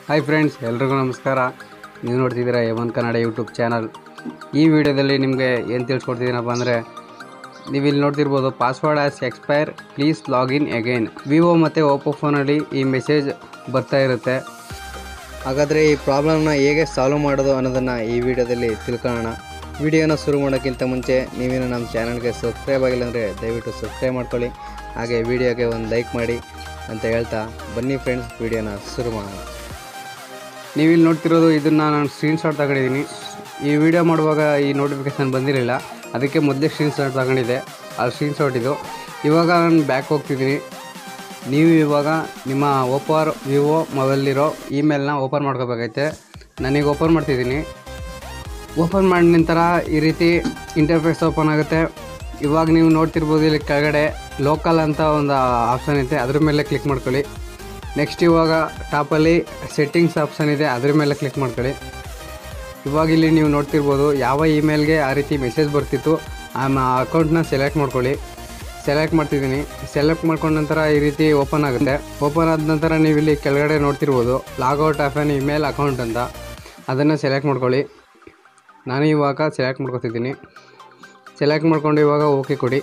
hi friends ಎಲ್ರಿಗೂ ನಮಸ್ಕಾರ ನೀವು ನೋಡ್ತಿದ್ದೀರಾ ಎವನ್ ಕನ್ನಡ ಯೂಟ್ಯೂಬ್ ಚಾನಲ್ ಈ ವಿಡಿಯೋದಲ್ಲಿ ನಿಮಗೆ ಏನು ತಿಳಿಸ್ಕೊಡ್ತಿದ್ದೀನಪ್ಪ ಅಂದರೆ ನೀವು ಇಲ್ಲಿ ನೋಡ್ತಿರ್ಬೋದು password has expire please login again Vivo ಮತ್ತು ಓಪೋ ಫೋನಲ್ಲಿ ಈ ಮೆಸೇಜ್ ಬರ್ತಾ ಇರುತ್ತೆ ಹಾಗಾದರೆ ಈ ಪ್ರಾಬ್ಲಮ್ನ ಹೇಗೆ ಸಾಲ್ವ್ ಮಾಡೋದು ಅನ್ನೋದನ್ನು ಈ ವಿಡಿಯೋದಲ್ಲಿ ತಿಳ್ಕೊಳ್ಳೋಣ ವಿಡಿಯೋನ ಶುರು ಮಾಡೋಕ್ಕಿಂತ ಮುಂಚೆ ನೀವೇನು ನಮ್ಮ ಚಾನಲ್ಗೆ ಸಬ್ಸ್ಕ್ರೈಬ್ ಆಗಿಲ್ಲ ಅಂದರೆ ದಯವಿಟ್ಟು ಸಬ್ಸ್ಕ್ರೈಬ್ ಮಾಡ್ಕೊಳ್ಳಿ ಹಾಗೆ ವಿಡಿಯೋಗೆ ಒಂದು ಲೈಕ್ ಮಾಡಿ ಅಂತ ಹೇಳ್ತಾ ಬನ್ನಿ ಫ್ರೆಂಡ್ಸ್ ವಿಡಿಯೋನ ಶುರು ಮಾಡೋಣ ನೀವಿಲ್ಲಿ ನೋಡ್ತಿರೋದು ಇದನ್ನು ನಾನು ಸ್ಕ್ರೀನ್ಶಾಟ್ ತಗೊಂಡಿದ್ದೀನಿ ಈ ವಿಡಿಯೋ ಮಾಡುವಾಗ ಈ ನೋಟಿಫಿಕೇಶನ್ ಬಂದಿರಲಿಲ್ಲ ಅದಕ್ಕೆ ಮೊದಲೇ ಸ್ಕ್ರೀನ್ಶಾಟ್ ತಗೊಂಡಿದ್ದೆ ಆ ಸ್ಕ್ರೀನ್ಶಾಟ್ ಇದು ಇವಾಗ ನಾನು ಬ್ಯಾಕ್ ಹೋಗ್ತಿದ್ದೀನಿ ನೀವು ಇವಾಗ ನಿಮ್ಮ ಓಪರ್ ವಿವೋ ಮೊಬೈಲಿರೋ ಇಮೇಲ್ನ ಓಪನ್ ಮಾಡ್ಕೋಬೇಕೈತೆ ನನಗೆ ಓಪನ್ ಮಾಡ್ತಿದ್ದೀನಿ ಓಪನ್ ಮಾಡಿದ ನಂತರ ಈ ರೀತಿ ಇಂಟರ್ಫೇಸ್ ಓಪನ್ ಆಗುತ್ತೆ ಇವಾಗ ನೀವು ನೋಡ್ತಿರ್ಬೋದು ಇಲ್ಲಿ ಕೆಳಗಡೆ ಲೋಕಲ್ ಅಂತ ಒಂದು ಆಪ್ಷನ್ ಐತೆ ಅದ್ರ ಮೇಲೆ ಕ್ಲಿಕ್ ಮಾಡ್ಕೊಳ್ಳಿ ನೆಕ್ಸ್ಟ್ ಇವಾಗ ಟಾಪಲ್ಲಿ ಸೆಟ್ಟಿಂಗ್ಸ್ ಆಪ್ಷನ್ ಇದೆ ಅದ್ರ ಮೇಲೆ ಕ್ಲಿಕ್ ಮಾಡ್ಕೊಳ್ಳಿ ಇವಾಗ ಇಲ್ಲಿ ನೀವು ನೋಡ್ತಿರ್ಬೋದು ಯಾವ ಇಮೇಲ್ಗೆ ಆ ರೀತಿ ಮೆಸೇಜ್ ಬರ್ತಿತ್ತು ಆ ಅಕೌಂಟ್ನ ಸೆಲೆಕ್ಟ್ ಮಾಡ್ಕೊಳ್ಳಿ ಸೆಲೆಕ್ಟ್ ಮಾಡ್ತಿದ್ದೀನಿ ಸೆಲೆಕ್ಟ್ ಮಾಡ್ಕೊಂಡ ನಂತರ ಈ ರೀತಿ ಓಪನ್ ಆಗುತ್ತೆ ಓಪನ್ ಆದ ನಂತರ ನೀವು ಇಲ್ಲಿ ಕೆಳಗಡೆ ನೋಡ್ತಿರ್ಬೋದು logout of an email account ಅಂತ ಅದನ್ನು ಸೆಲೆಕ್ಟ್ ಮಾಡ್ಕೊಳ್ಳಿ ನಾನು ಇವಾಗ ಸೆಲೆಕ್ಟ್ ಮಾಡ್ಕೊತಿದ್ದೀನಿ ಸೆಲೆಕ್ಟ್ ಮಾಡ್ಕೊಂಡು ಇವಾಗ ಓಕೆ ಕೊಡಿ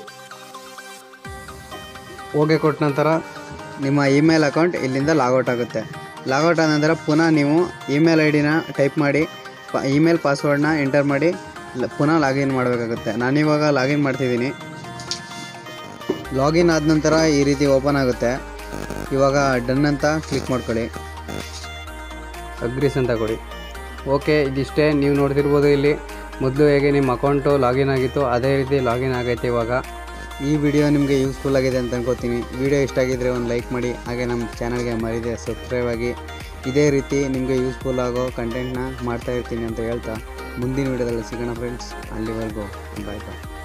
ಓಕೆ ಕೊಟ್ಟ ನಂತರ ನಿಮ್ಮ ಇಮೇಲ್ ಅಕೌಂಟ್ ಇಲ್ಲಿಂದ ಲಾಗೌಟ್ ಆಗುತ್ತೆ ಲಾಗೌಟ್ ಆದ ನಂತರ ಪುನಃ ನೀವು ಇಮೇಲ್ ಐ ಡಿನ ಟೈಪ್ ಮಾಡಿ ಪ ಇಮೇಲ್ ಪಾಸ್ವರ್ಡ್ನ ಎಂಟರ್ ಮಾಡಿ ಲ- ಪುನಃ ಲಾಗಿನ್ ಮಾಡಬೇಕಾಗುತ್ತೆ ನಾನಿವಾಗ ಲಾಗಿನ್ ಮಾಡ್ತಿದ್ದೀನಿ ಲಾಗಿನ್ ಆದ ನಂತರ ಈ ರೀತಿ ಓಪನ್ ಆಗುತ್ತೆ ಇವಾಗ ಡನ್ ಅಂತ ಕ್ಲಿಕ್ ಮಾಡ್ಕೊಳ್ಳಿ ಅಗ್ರೀಸ್ ಅಂತ ಕೊಡಿ ಓಕೆ ಇದಿಷ್ಟೇ ನೀವು ನೋಡ್ತಿರ್ಬೋದು ಇಲ್ಲಿ ಮೊದಲು ಹೇಗೆ ನಿಮ್ಮ ಅಕೌಂಟು ಲಾಗಿನ್ ಆಗಿತ್ತು ಅದೇ ರೀತಿ ಲಾಗಿನ್ ಆಗೈತೆ ಇವಾಗ ಈ ವಿಡಿಯೋ ನಿಮಗೆ ಯೂಸ್ಫುಲ್ ಆಗಿದೆ ಅಂತ ಅನ್ಕೋತೀನಿ ವಿಡಿಯೋ ಇಷ್ಟ ಆಗಿದ್ದರೆ ಒಂದು ಲೈಕ್ ಮಾಡಿ ಹಾಗೆ ನಮ್ಮ ಚಾನಲ್ಗೆ ಮರಿದೆ ಸಬ್ಸ್ಕ್ರೈಬ್ ಆಗಿ ಇದೇ ರೀತಿ ನಿಮಗೆ ಯೂಸ್ಫುಲ್ ಆಗೋ ಕಂಟೆಂಟ್ನ ಮಾಡ್ತಾ ಇರ್ತೀನಿ ಅಂತ ಹೇಳ್ತಾ ಮುಂದಿನ ವಿಡಿಯೋದಲ್ಲಿ ಸಿಗೋಣ ಫ್ರೆಂಡ್ಸ್ ಅಲ್ಲಿವರೆಗೂ ಬಾಯ್ ಬಾಯ್